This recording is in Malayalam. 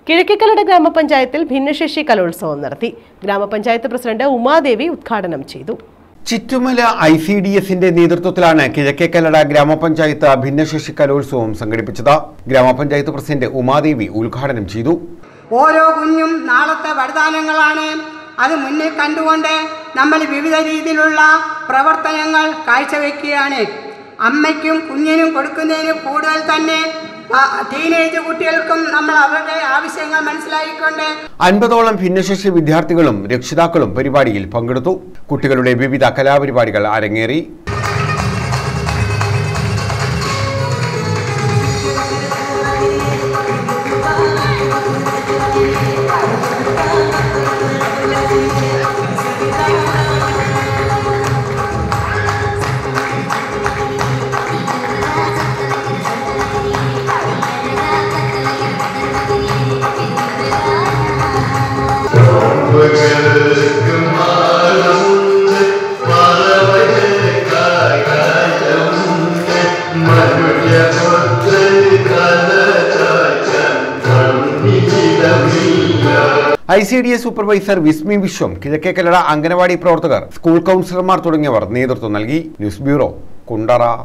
കിഴക്കേക്കല്ലട ഗ്രാമപഞ്ചായത്തിൽ ഭിന്നശേഷി കലോത്സവം നടത്തി ഗ്രാമപഞ്ചായത്ത് പ്രസിഡന്റ് ഉമാദേവി ഉദ്ഘാടനം ചെയ്തു ചിറ്റുമല ഐ സി ഡി എസിന്റെ നേതൃത്വത്തിലാണ് കിഴക്കേക്കല്ലട ഗ്രാമപഞ്ചായത്ത് ഭിന്നശേഷി കലോത്സവം സംഘടിപ്പിച്ചത് ഗ്രാമപഞ്ചായത്ത് പ്രസിഡന്റ് ഉമാദേവി ഉദ്ഘാടനം ചെയ്തു ഓരോ കുഞ്ഞും നാളത്തെ വരദാനങ്ങളാണ് അത് മുന്നിൽ കണ്ടുകൊണ്ട് നമ്മൾ വിവിധ രീതിയിലുള്ള പ്രവർത്തനങ്ങൾ കാഴ്ചവെക്കുകയാണ് അമ്മയ്ക്കും കുഞ്ഞിനും കൊടുക്കുന്നതിന് കൂടുതൽ തന്നെ ആ, ടീനേജ് കുട്ടികൾക്കും നമ്മൾ അവരുടെ ആവശ്യങ്ങൾ മനസ്സിലാക്കിക്കൊണ്ട് അൻപതോളം ഭിന്നശേഷി വിദ്യാർത്ഥികളും രക്ഷിതാക്കളും പരിപാടിയിൽ പങ്കെടുത്തു കുട്ടികളുടെ വിവിധ കലാപരിപാടികൾ അരങ്ങേറി I C D S supervisor Vismi Viswam Kizhakkekallada anganwadi പ്രവർത്തകർ സ്കൂൾ കൗൺസിലർമാർ തുടങ്ങിയവർ നേതൃത്വം നൽകി ന്യൂസ് ബ്യൂറോ കുണ്ടറ